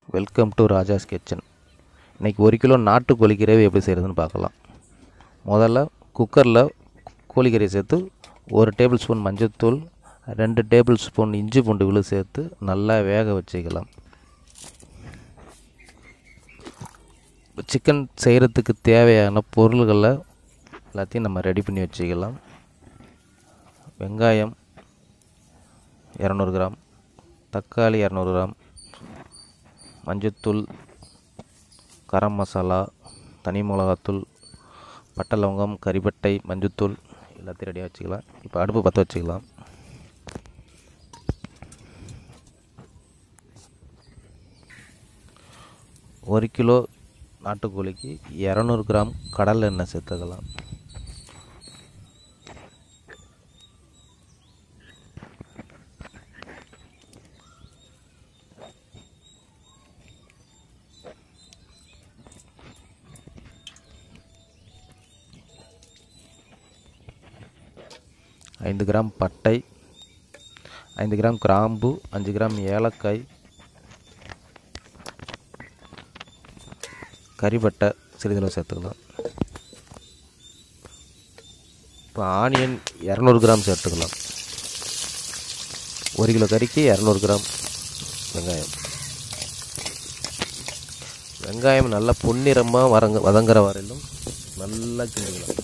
welcome to Raja's kitchen இன்றைக்கி ஒரு kilo நாட்டுக்கோழி கிரேவி எப்படி செய்கிறதுன்னு பார்க்கலாம் முதல்ல குக்கரில் கோழிக்கறியை சேர்த்து ஒரு டேபிள் ஸ்பூன் மஞ்சள்தூள் ரெண்டு டேபிள் ஸ்பூன் இஞ்சி பூண்டு விழு சேர்த்து நல்லா வேக வச்சுக்கலாம் சிக்கன் செய்கிறதுக்கு தேவையான பொருள்களை எல்லாத்தையும் நம்ம ரெடி பண்ணி வச்சுக்கலாம் வெங்காயம் இரநூறு கிராம் தக்காளி இரநூறு கிராம் மஞ்சத்தூள் கரம் மசாலா தனி மிளகாத்தூள் பட்டை லவங்கம் கறிப்பட்டை மஞ்சத்தூள் எல்லாத்தையும் ரெடியாக வச்சுக்கலாம் இப்போ அடுப்பு பற்ற வச்சுக்கலாம் ஒரு கிலோ நாட்டுக்கோழிக்கு இரநூறு கிராம் கடல் எண்ணெய் சேர்த்துக்கலாம் ஐந்து கிராம் பட்டை ஐந்து கிராம் கிராம்பு அஞ்சு கிராம் ஏலக்காய் கறிப்பட்டை சிறிதளவு சேர்த்துக்கலாம் இப்போ ஆனியன் இரநூறு கிராம் சேர்த்துக்கலாம் ஒரு கிலோ கறிக்கு இரநூறு கிராம் வெங்காயம் வெங்காயம் நல்லா பொன்னிறமாக வரங்க வதங்குற வரையிலும் நல்லா கிண்டிக்கலாம்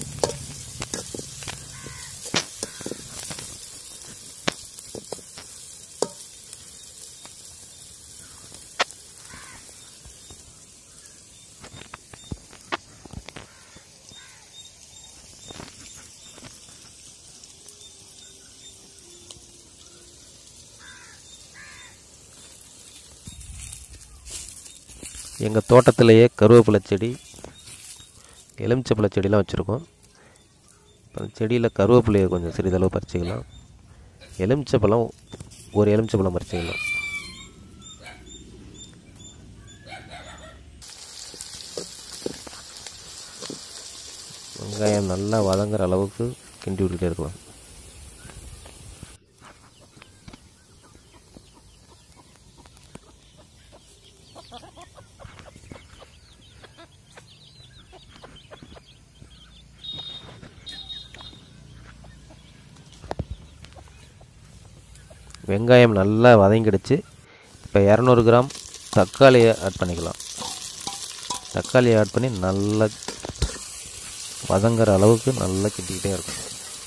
எங்கள் தோட்டத்திலேயே கருவேப்பிலை செடி எலுமிச்சப்பழ செடிலாம் வச்சுருக்கோம் அந்த செடியில் கருவேப்பிலையை கொஞ்சம் சிறிதளவு பறிச்சிக்கலாம் எலுமிச்சப்பழம் ஒரு எலுமிச்சப்பழம் பறிச்சிக்கலாம் வெங்காயம் நல்லா வதங்குற அளவுக்கு கிண்டி விட்டுட்டே இருக்கலாம் வெங்காயம் நல்லா வதங்கிடுச்சு இப்போ இரநூறு கிராம் தக்காளியை ஆட் பண்ணிக்கலாம் தக்காளியை ஆட் பண்ணி நல்லா வதங்குற அளவுக்கு நல்லா கிண்டிக்கிட்டே இருக்கும்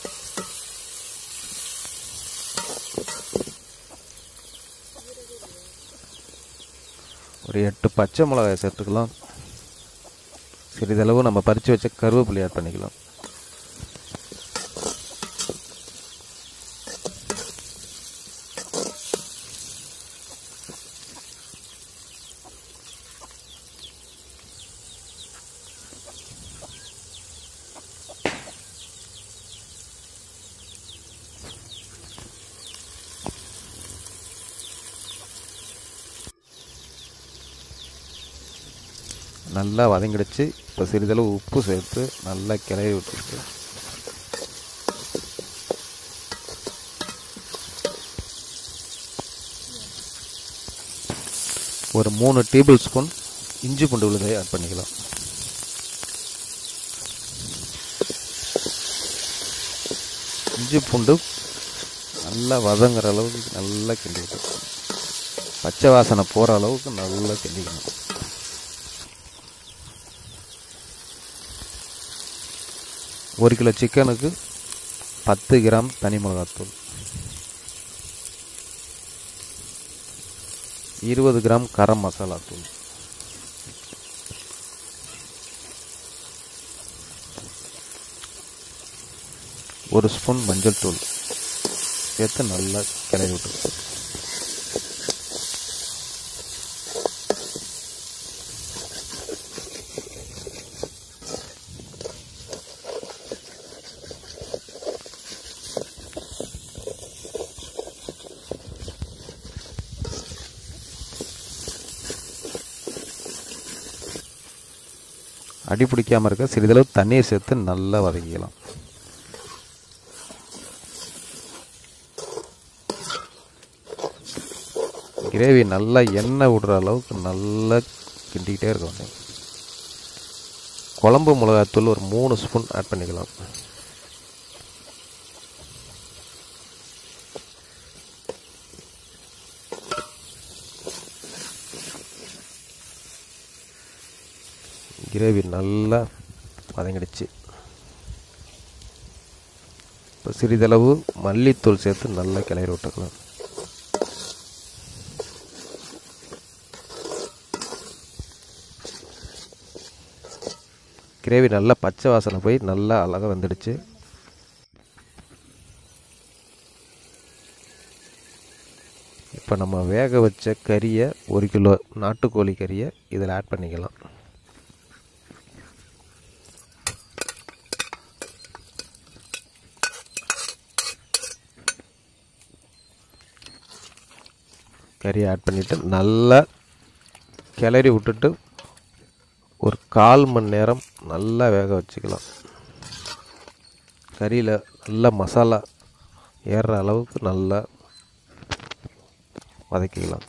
ஒரு எட்டு பச்சை மிளகாய் சேர்த்துக்கலாம் சிறிதளவு நம்ம பறித்து வச்ச கருவேப்பிலை ஆட் பண்ணிக்கலாம் நல்லா வதங்கிடுச்சு இப்போ சிறிதளவு உப்பு சேர்த்து நல்லா கிளறி விட்டுருக்கு ஒரு மூணு டேபிள் ஸ்பூன் இஞ்சி பூண்டு விழுதை ஆட் பண்ணிக்கலாம் இஞ்சி பூண்டு நல்லா வதங்குற அளவுக்கு நல்லா கிண்டிக்கணும் பச்சை வாசனை போகிற அளவுக்கு நல்லா கிண்டிக்கணும் ஒரு கிலோ சிக்கனுக்கு பத்து கிராம் தனி மிளகாத்தூள் இருபது கிராம் கரம் மசாலா தூள் ஒரு ஸ்பூன் மஞ்சள் தூள் சேர்த்து நல்லா கிளறி விட்டு அடி பிடிக்காமல் இருக்க சிறிதளவு தண்ணீர் சேர்த்து நல்லா வதக்கிக்கலாம் கிரேவி நல்லா எண்ணெய் விடுற அளவுக்கு நல்லா கிண்டிக்கிட்டே இருக்கணும் குழம்பு மிளகாத்தூள் ஒரு மூணு ஸ்பூன் ஆட் பண்ணிக்கலாம் கிரேவி நல்லா வதங்கிடுச்சு இப்போ சிறிதளவு மல்லித்தூள் சேர்த்து நல்லா கிளறி விட்டுக்கலாம் கிரேவி நல்லா பச்சை வாசனை போய் நல்லா அழகாக வந்துடுச்சு இப்போ நம்ம வேக வச்ச கறியை ஒரு கிலோ நாட்டுக்கோழி கறியை இதில் ஆட் பண்ணிக்கலாம் கறியை ஆட் பண்ணிவிட்டு நல்லா கிளறி விட்டுட்டு ஒரு கால் மணி நேரம் நல்லா வேக வச்சுக்கலாம் கறியில் நல்லா மசாலா ஏறுற அளவுக்கு நல்லா வதக்கிக்கலாம்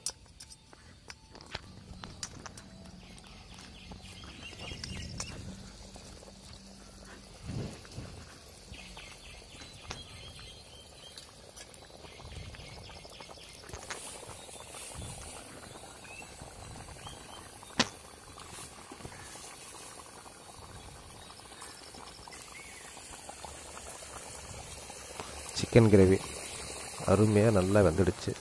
சிக்கன் கிரேவி அருமையாக நல்லா வெந்துடுச்சு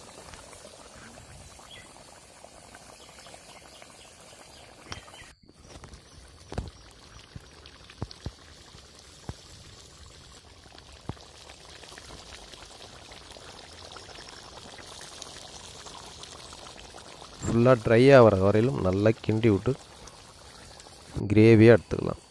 ஃபுல்லாக ட்ரை ஆகிற வரையிலும் நல்லா கிண்டி விட்டு கிரேவியாக எடுத்துக்கலாம்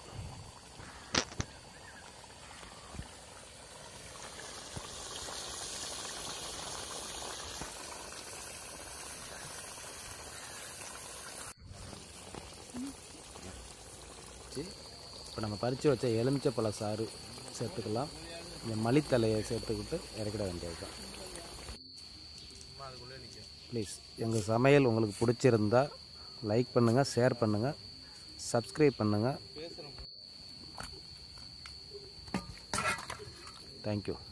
இப்போ நம்ம பறித்து வச்ச எலுமிச்சப்பழ சாறு சேர்த்துக்கலாம் இந்த மல்லித்தலையை சேர்த்துக்கிட்டு இறக்கிட வேண்டியது தான் ப்ளீஸ் எங்கள் சமையல் உங்களுக்கு பிடிச்சிருந்தா லைக் பண்ணுங்கள் ஷேர் பண்ணுங்கள் சப்ஸ்கிரைப் பண்ணுங்கள் தேங்க்யூ